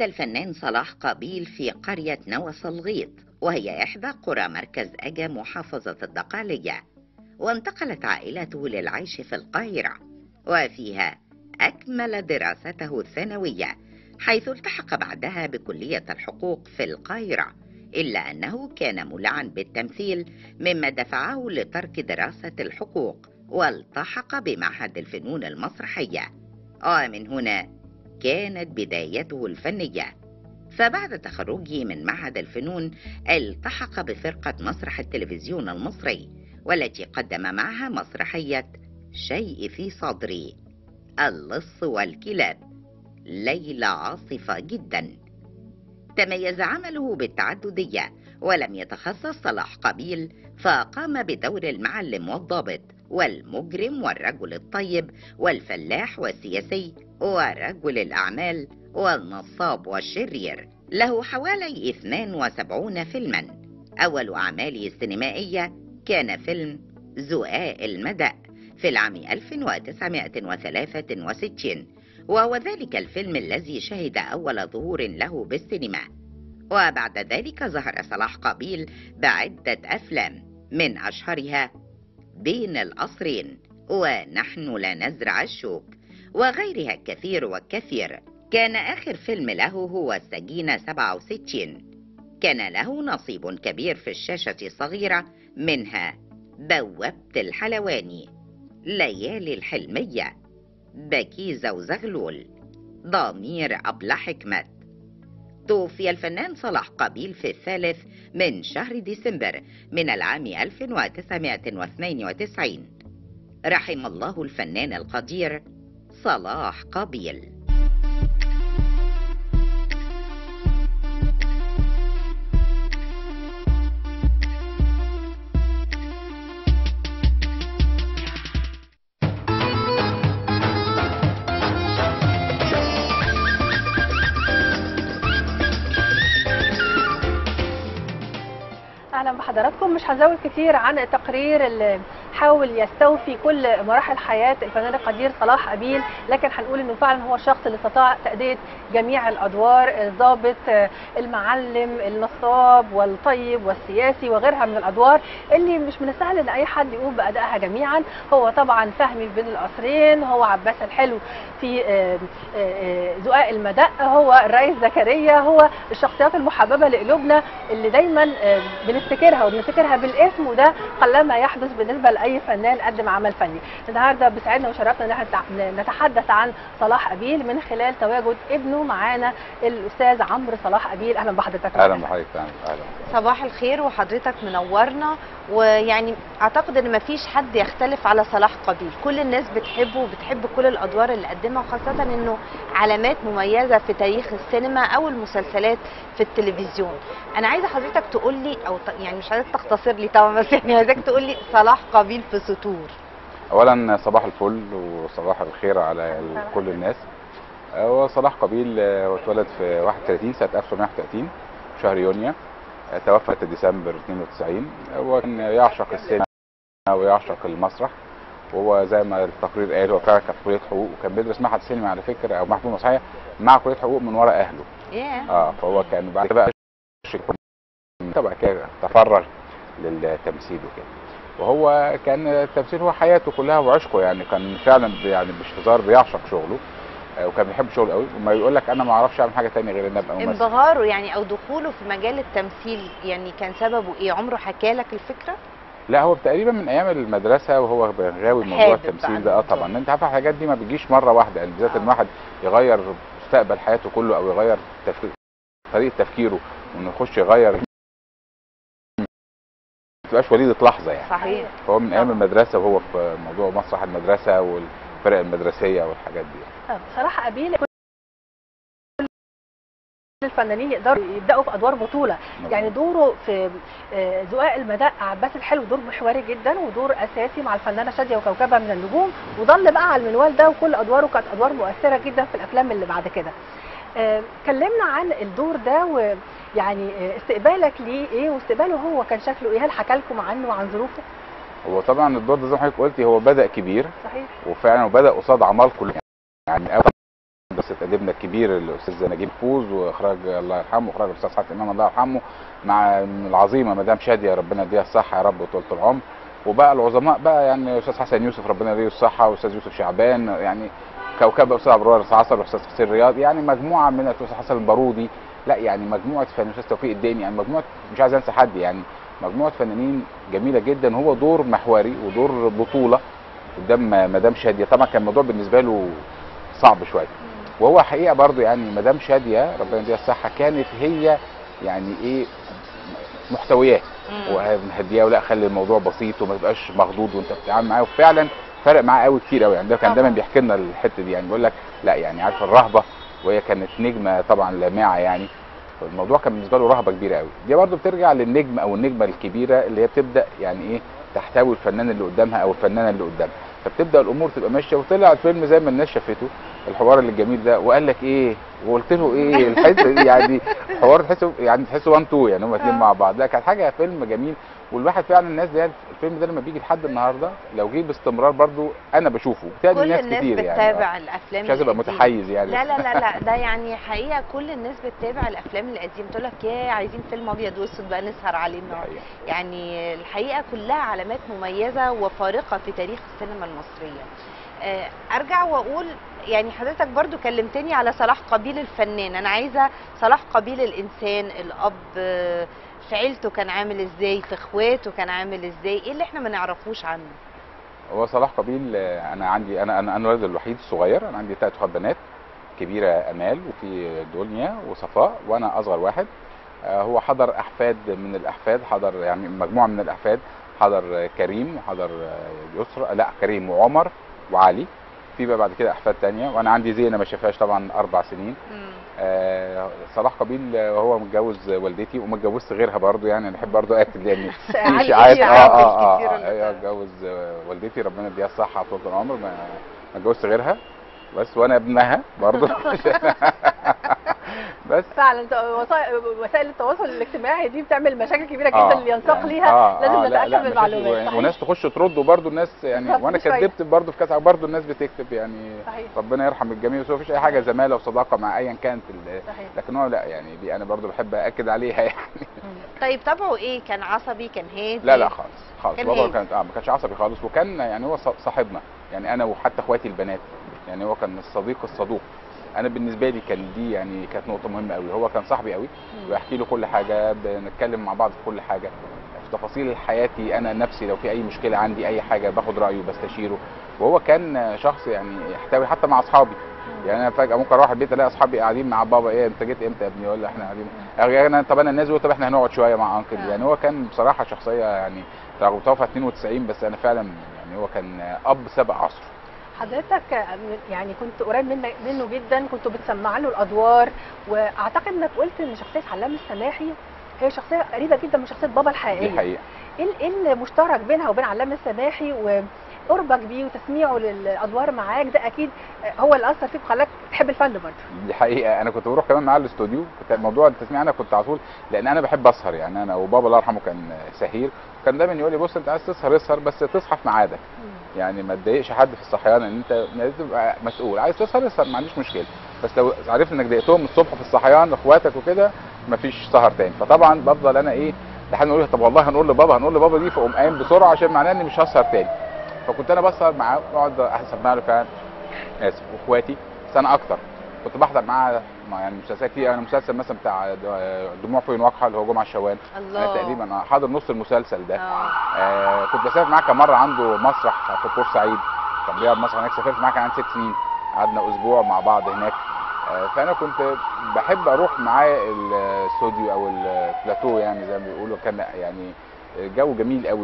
ولد الفنان صلاح قابيل في قرية نوى صلغيط وهي إحدى قرى مركز أجا محافظة الدقالية وانتقلت عائلته للعيش في القاهرة وفيها أكمل دراسته الثانوية حيث التحق بعدها بكلية الحقوق في القاهرة إلا أنه كان مولعا بالتمثيل مما دفعه لترك دراسة الحقوق والتحق بمعهد الفنون المسرحية ومن هنا كانت بدايته الفنية فبعد تخرجه من معهد الفنون التحق بفرقة مسرح التلفزيون المصري والتي قدم معها مسرحية شيء في صدري اللص والكلاب ليلة عاصفة جدا تميز عمله بالتعددية ولم يتخصص صلاح قبيل فقام بدور المعلم والضابط والمجرم والرجل الطيب والفلاح والسياسي ورجل الأعمال والنصاب والشرير له حوالي 72 فيلما أول أعماله السينمائية كان فيلم زقاق المدى في العام 1963 وهو ذلك الفيلم الذي شهد أول ظهور له بالسينما وبعد ذلك ظهر صلاح قابيل بعدة أفلام من أشهرها بين القصرين ونحن لا نزرع الشوك وغيرها كثير وكثير كان آخر فيلم له هو السجينة 67 كان له نصيب كبير في الشاشة الصغيرة منها بوابة الحلواني ليالي الحلمية بكيزة وزغلول ضمير أبلة حكمت توفي الفنان صلاح قابيل في الثالث من شهر ديسمبر من العام 1992 رحم الله الفنان القدير صلاح قابيل اهلا بحضراتكم مش هزود كتير عن التقرير اللي حاول يستوفي كل مراحل حياه الفنان القدير صلاح قبيل لكن هنقول انه فعلا هو الشخص اللي استطاع تاديه جميع الادوار الضابط المعلم النصاب والطيب والسياسي وغيرها من الادوار اللي مش من السهل ان اي حد يقوم بادائها جميعا هو طبعا فهمي في بين القصرين هو عباس الحلو في زقاق المدق هو الرئيس زكريا هو الشخصيات المحببه لقلوبنا اللي دايما بنفتكرها وبنفتكرها بالاسم وده قلما يحدث بالنسبه لاي فنان قدم عمل فني النهارده بيسعدنا وشرفنا ان احنا نتحدث عن صلاح قبيل من خلال تواجد ابنه معانا الاستاذ عمرو صلاح قبيل اهلا بحضرتك اهلا بحضرتك اهلا صباح الخير وحضرتك منورنا ويعني اعتقد ان مفيش حد يختلف على صلاح قبيل كل الناس بتحبه وبتحب كل الادوار اللي قدمها وخاصه انه علامات مميزه في تاريخ السينما او المسلسلات في التلفزيون انا عايزه حضرتك تقول لي او يعني مش عايزك تختصر لي طبعا بس يعني عايزاك تقول لي صلاح قبيل في سطور اولا صباح الفل وصباح الخير على كل الناس هو صلاح قبيل اتولد في 31 سنه 1931 شهر يونيو توفى في ديسمبر 92 هو كان يعشق السينما ويعشق المسرح وهو زي ما التقرير قال هو فعلا كان في كليه حقوق وكان بيدرس معهد سينما على فكره او معهد مسرحيه مع كليه حقوق من ورا اهله yeah. اه فهو كان بعد كده بقى بعد كده تفرغ للتمثيل وكده وهو كان التمثيل هو حياته كلها وعشقه يعني كان فعلا يعني مش هزار بيعشق شغله وكان بيحب شغله قوي وما يقول لك انا ما اعرفش اعمل حاجه ثانيه غير ان ابقى ممثل انبهاره يعني او دخوله في مجال التمثيل يعني كان سببه ايه عمره حكى لك الفكره لا هو تقريبا من ايام المدرسه وهو غاوي موضوع التمثيل ده اه طبعا انت عارف الحاجات دي ما بتجيش مره واحده يعني بالذات ان واحد يغير مستقبل حياته كله او يغير تفكير طريقه تفكيره وانه يخش يغير ما تبقاش وليده لحظه يعني صحيح فهو من ايام المدرسه وهو في موضوع مسرح المدرسه والفرق المدرسيه والحاجات دي بصراحه قبيل الفنانين يقدروا يبداوا في ادوار بطوله يعني دوره في زقاق المدق عباس الحلو دور محوري جدا ودور اساسي مع الفنانه شاديه وكوكبه من النجوم وظل بقى على المنوال ده وكل ادواره كانت ادوار مؤثره جدا في الافلام اللي بعد كده كلمنا عن الدور ده ويعني استقبالك ليه ايه واستقباله هو كان شكله ايه هل حكى لكم عنه وعن ظروفه هو طبعا الدور ده زي ما حضرتك قلتي هو بدا كبير صحيح وفعلا وبدا قصاد عمالقه يعني بس اديبنا الكبير الاستاذ نجيب فوز واخراج الله يرحمه واخراج الاستاذ حاتم امام الله يرحمه مع العظيمه مدام شاديه ربنا يديها الصحه يا رب وطولة العمر وبقى العظماء بقى يعني استاذ حسن يوسف ربنا يديه الصحه واستاذ يوسف شعبان يعني كوكبه استاذ عبد الوهاب عصر واستاذ حسين رياض يعني مجموعه من الاستاذ حسن البارودي لا يعني مجموعه فنانين استاذ توفيق الدين يعني مجموعه مش عايز انسى حد يعني مجموعه فنانين جميله جدا هو دور محوري ودور بطوله قدام مدام شاديه طبعا كان الموضوع بالنسبه له صعب شويه وهو حقيقه برضو يعني مدام شاديه ربنا يديها الصحه كانت هي يعني ايه محتوياه مم. وهديها ولا خلي الموضوع بسيط وما تبقاش مخضوض وانت بتتعامل معاه وفعلا فرق معاه قوي كتير قوي يعني ده كان طبعا. دايما بيحكي لنا الحته دي يعني بيقول لك لا يعني عارف الرهبه وهي كانت نجمه طبعا لامعه يعني الموضوع كان بالنسبه له رهبه كبيره قوي دي برضو بترجع للنجم او النجمه الكبيره اللي هي بتبدا يعني ايه تحتوي الفنان اللي قدامها او الفنانه اللي قدامها فبتبدا الامور تبقى ماشيه وطلع الفيلم زي ما الناس شافته الحوار اللي الجميل ده وقال لك ايه وقلت له ايه الحته دي يعني حوار تحسه يعني تحسه 1 2 يعني هم الاثنين آه. مع بعض لا كانت حاجه فيلم جميل والواحد فعلا الناس دي الفيلم ده لما بيجي لحد النهارده لو جه باستمرار برضو انا بشوفه بتابع كل ناس الناس كتير يعني بتتابع الافلام مش عايز ابقى القديمة. متحيز يعني لا لا لا لا ده يعني حقيقه كل الناس بتتابع الافلام القديمه تقول لك يا عايزين فيلم ابيض واسود بقى نسهر عليه دي النهارده حقيقة. يعني الحقيقه كلها علامات مميزه وفارقه في تاريخ السينما المصريه آه، ارجع واقول يعني حضرتك برضو كلمتني على صلاح قبيل الفنان انا عايزه صلاح قبيل الانسان الاب آه، في عيلته كان عامل ازاي في اخواته كان عامل ازاي ايه اللي احنا ما نعرفوش عنه هو صلاح قبيل آه، انا عندي انا انا انا الولد الوحيد الصغير انا عندي ثلاث اخوات بنات كبيره امال وفي دنيا وصفاء وانا اصغر واحد آه، هو حضر احفاد من الاحفاد حضر يعني مجموعه من الاحفاد حضر آه، كريم وحضر آه، يسرى لا كريم وعمر وعلي في بقى بعد كده احفاد تانية وانا عندي زينه ما شافهاش طبعا اربع سنين آه، صلاح قبيل آه، هو متجوز والدتي وما اتجوزت غيرها برضو يعني انا بحب برضو اكد يعني في عادي اشاعات كتير، اه عادي اه كتير اه اللي ايوه طلع. اتجوز آه، والدتي ربنا يديها الصحه طول العمر ما ما اتجوزت غيرها بس وانا ابنها برضو بس فعلا ت- وسائل وسائل التواصل الاجتماعي دي بتعمل مشاكل كبيره جدا آه، اللي ينساق يعني- ليها آه، لازم آه، لا، نتاكد لا، من مشاكل المعلومات و- صحيح. وناس تخش ترد وبرضه الناس يعني بالظبط، وانا مش فايدة. كدبت برضه في كاس برضه الناس بتكتب يعني صحيح ربنا يرحم الجميع بس هو مفيش اي حاجه زماله وصداقه مع ايا كانت ال- صحيح لكن هو لا يعني دي انا برضه بحب اكد عليها يعني طيب طبعه ايه كان عصبي كان هادي لا لا خالص خالص كان بابا هادي. كان اه ما كانش عصبي خالص وكان يعني هو ص- صاحبنا يعني انا وحتى اخواتي البنات يعني هو كان الصديق الصدوق انا بالنسبه لي كان دي يعني كانت نقطه مهمه قوي هو كان صاحبي قوي بحكي له كل حاجه بنتكلم مع بعض في كل حاجه في تفاصيل حياتي انا نفسي لو في اي مشكله عندي اي حاجه باخد رايه بستشيره وهو كان شخص يعني يحتوي حتى مع اصحابي يعني انا فجاه ممكن اروح البيت الاقي اصحابي قاعدين مع بابا ايه انت جيت امتى يا ابني يقول لي احنا قاعدين يعني انا طب انا نازل طب احنا هنقعد شويه مع انكل آه. يعني هو كان بصراحه شخصيه يعني رغم توفى 92 بس انا فعلا يعني هو كان اب سبق عصره حضرتك يعني كنت قريب منه منه جدا كنت بتسمع له الادوار واعتقد انك قلت ان شخصيه علام السماحي هي شخصيه قريبه جدا من شخصيه بابا دي الحقيقيه حقيقه ايه ال- ايه المشترك بينها وبين علام السماحي وقربك بيه وتسميعه للادوار معاك ده اكيد هو اللي اثر فيك وخلاك تحب الفن برضه دي حقيقه انا كنت بروح كمان معاه الاستوديو كنت موضوع التسميع انا كنت على طول لان انا بحب اسهر يعني انا وبابا الله يرحمه كان سهير كان دايما يقول لي بص انت عايز تسهر اسهر بس تصحى في ميعادك يعني ما تضايقش حد في الصحيان ان انت لازم تبقى مسؤول عايز تسهر اسهر ما عنديش مشكله بس لو عرفت انك ضايقتهم الصبح في الصحيان اخواتك وكده مفيش سهر تاني فطبعا بفضل انا ايه لحد ما اقول طب والله هنقول لبابا هنقول لبابا دي فاقوم قايم بسرعه عشان معناه اني مش هسهر تاني فكنت انا بسهر معاه واقعد اسمع له فعلا اسف واخواتي بس انا اكتر كنت بحضر معاه مع يعني مسلسلات كتير انا مسلسل مثلا بتاع دموع في واقحه اللي هو جمعه الشوال الله انا تقريبا حاضر نص المسلسل ده اه آه كنت بسافر معاه كم مره عنده مسرح في بورسعيد كان بيقعد مسرح هناك سافرت معاه كان عندي ست سنين قعدنا اسبوع مع بعض هناك آه فانا كنت بحب اروح معاه الاستوديو او البلاتو يعني زي ما بيقولوا كان يعني جو جميل قوي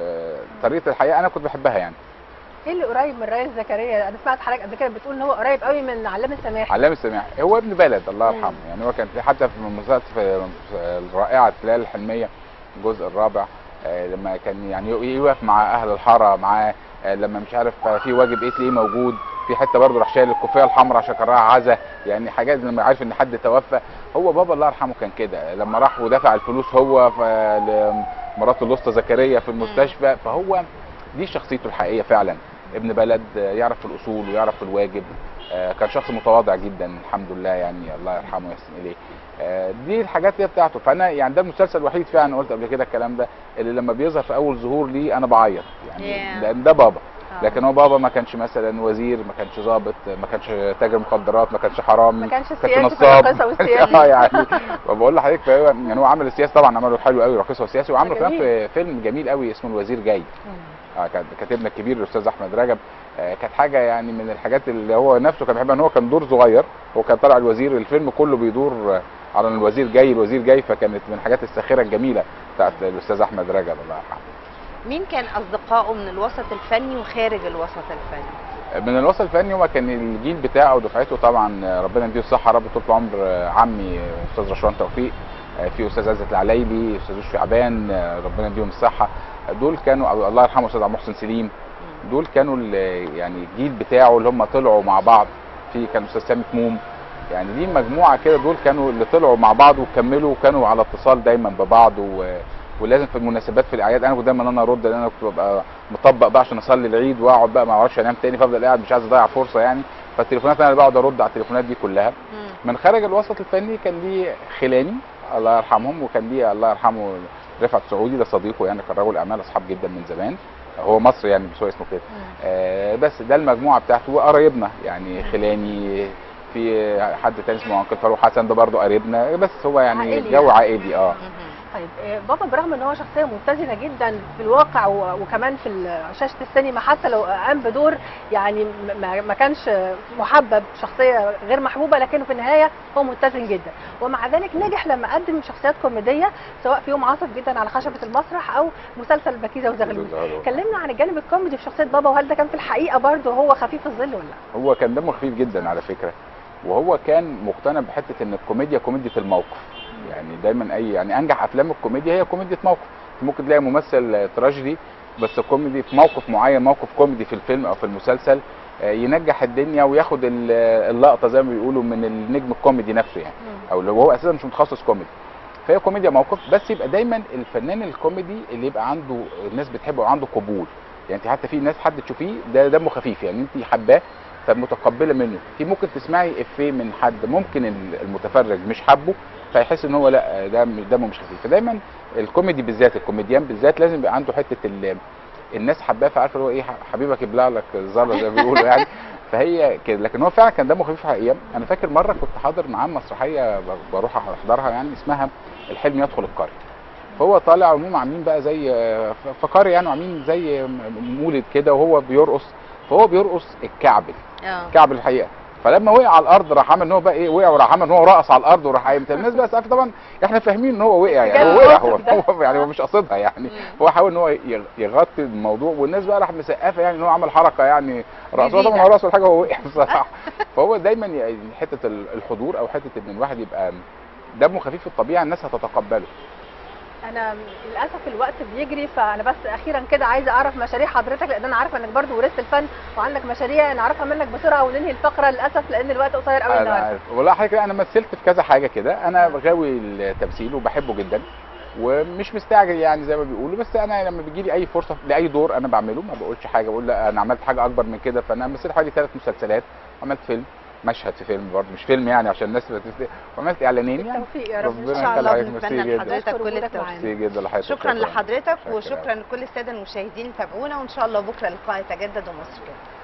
وطريقه الحياه انا كنت بحبها يعني ايه اللي قريب من ريس زكريا انا سمعت حضرتك قبل كده بتقول ان هو قريب قوي من علام السماحي علام السماحي هو ابن بلد الله مم. يرحمه يعني هو كان في حتى في مسلسل في في الرائعه تلال الحلميه الجزء الرابع آه، لما كان يعني يقف مع اهل الحاره معاه آه، لما مش عارف آه، في واجب ايه تلاقيه موجود في حته برضه راح شايل الكوفيه الحمراء عشان كان رايح عزا يعني حاجات لما عارف ان حد توفى هو بابا الله يرحمه كان كده لما راح ودفع الفلوس هو ف- لمراته الوسطى زكريا في المستشفى فهو دي شخصيته الحقيقيه فعلا ابن بلد آه، يعرف في الاصول ويعرف في الواجب آه، كان شخص متواضع جدا الحمد لله يعني الله يرحمه ويحسن اليه آه، دي الحاجات اللي بتاعته فانا يعني ده المسلسل الوحيد فعلا قلت قبل كده الكلام ده اللي لما بيظهر في اول ظهور ليه انا بعيط يعني Yeah. لان ده بابا آه. لكن هو بابا ما كانش مثلا وزير ما كانش ضابط ما كانش تاجر مخدرات ما كانش حرامي ما كانش كانش سياسي في نصاب الراقصة والسياسي. اه يعني فبقول لحضرتك فهو يعني هو عمل السياسي طبعا عمله حلو قوي راقصه وسياسي وعمله كمان جميل. في فيلم جميل قوي اسمه الوزير جاي آه كان كاتبنا الكبير الاستاذ احمد رجب آه كانت حاجه يعني من الحاجات اللي هو نفسه كان بيحبها ان هو كان دور صغير هو كان طالع الوزير الفيلم كله بيدور آه، على إن الوزير جاي الوزير جاي فكانت من الحاجات الساخره الجميله بتاعت الاستاذ احمد رجب الله يرحمه مين كان اصدقائه من الوسط الفني وخارج الوسط الفني من الوسط الفني هو كان الجيل بتاعه ودفعته طبعا ربنا يديه الصحه يا رب طول العمر عمي استاذ رشوان توفيق في استاذ عزت العلايلي استاذ يوسف شعبان ربنا يديهم الصحه دول كانوا الله يرحمه استاذ عبد المحسن سليم دول كانوا ال- يعني الجيل بتاعه اللي هم طلعوا مع بعض في كان استاذ سامي كموم يعني دي مجموعه كده دول كانوا اللي طلعوا مع بعض وكملوا وكانوا على اتصال دايما ببعض و ولازم في المناسبات في الاعياد انا كنت دايما انا ارد لان انا كنت ببقى مطبق بقى عشان اصلي العيد واقعد بقى ما اعرفش انام تاني فافضل قاعد مش عايز اضيع فرصه يعني فالتليفونات انا اللي بقعد ارد على التليفونات دي كلها مم. من خارج الوسط الفني كان لي خلاني الله يرحمهم وكان لي الله يرحمه رفعت سعودي ده صديقه يعني كان رجل اعمال اصحاب جدا من زمان هو مصري يعني بس هو اسمه كده آه بس ده المجموعه بتاعته وقرايبنا يعني خلاني في حد تاني اسمه انكل فاروق حسن ده برضه قريبنا بس هو يعني عائلي جو يعني. عائلي اه مهم. طيب آه، بابا برغم ان هو شخصيه متزنه جدا في الواقع و- وكمان في ال- شاشه السينما حتى لو قام بدور يعني م- ما ما كانش محبب شخصيه غير محبوبه لكنه في النهايه هو متزن جدا ومع ذلك نجح لما قدم شخصيات كوميديه سواء في يوم عاصف جدا على خشبه المسرح او مسلسل بكيزه وزغلول كلمنا عن الجانب الكوميدي في شخصيه بابا وهل ده كان في الحقيقه برضه هو خفيف الظل ولا لا؟ هو كان دمه خفيف جدا على فكره وهو كان مقتنع بحته ان الكوميديا كوميديا الموقف يعني دايما اي يعني انجح افلام الكوميديا هي كوميديا موقف ممكن تلاقي ممثل تراجيدي بس كوميدي في موقف معين موقف كوميدي في الفيلم او في المسلسل آه، ينجح الدنيا وياخد ال- اللقطه زي ما بيقولوا من النجم الكوميدي نفسه يعني او اللي هو اساسا مش متخصص كوميدي فهي كوميديا موقف بس يبقى دايما الفنان الكوميدي اللي يبقى عنده الناس بتحبه وعنده قبول يعني انت حتى في ناس حد تشوفيه ده دمه خفيف يعني انت حباه فمتقبله منه في ممكن تسمعي افيه من حد ممكن ال- المتفرج مش حبه فيحس ان هو لا ده م- دمه مش خفيف فدايما الكوميدي بالذات الكوميديان بالذات لازم يبقى عنده حته ال- الناس حباه فعارفه اللي هو ايه حبيبك يبلع لك الزلط زي ما بيقولوا يعني فهي كده لكن هو فعلا كان دمه خفيف حقيقه انا فاكر مره كنت حاضر معاه مسرحيه ب- بروح احضرها يعني اسمها الحلم يدخل القريه فهو طالع وهم عاملين بقى زي آه، ف- في قريه يعني عاملين زي م- مولد كده وهو بيرقص فهو بيرقص الكعبل اه كعب الحقيقه فلما وقع على الارض راح عامل ان هو بقى ايه وقع وراح عامل ان هو رقص على الارض وراح قايم الناس بقى سقف طبعا احنا فاهمين ان هو وقع يعني هو وقع هو, هو يعني هو مش قاصدها يعني هو حاول ان هو يغ- يغطي الموضوع والناس بقى راح مسقفه يعني ان هو عمل حركه يعني رقص هو طبعا جديدة. هو رقص ولا حاجه هو وقع بصراحه فهو دايما يعني حته ال- الحضور او حته ان الواحد يبقى دمه خفيف في الطبيعه الناس هتتقبله انا للاسف الوقت بيجري فانا بس اخيرا كده عايزه اعرف مشاريع حضرتك لان انا عارفه انك برضو ورثت الفن وعندك مشاريع نعرفها منك بسرعه وننهي الفقره للاسف لان الوقت قصير قوي انا النهارده عارف والله حضرتك انا مثلت في كذا حاجه كده انا غاوي التمثيل وبحبه جدا ومش مستعجل يعني زي ما بيقولوا بس انا لما بيجي لي اي فرصه لاي دور انا بعمله ما بقولش حاجه بقول لا انا عملت حاجه اكبر من كده فانا مثلت حوالي ثلاث مسلسلات عملت فيلم مشهد في فيلم برضه مش فيلم يعني عشان الناس تبقى- وعملت اعلانين يعني بالتوفيق يا رب ربنا ان شاء الله يخليك، ميرسي بنتمنى جدا. لحضرتك نشكر كل وجودك التوفيق معانا. ميرسي جدا لحضرتك شكرا لحضرتك شكرا. وشكرا لكل الساده المشاهدين تابعونا وان شاء الله بكره اللقاء يتجدد ومصر كده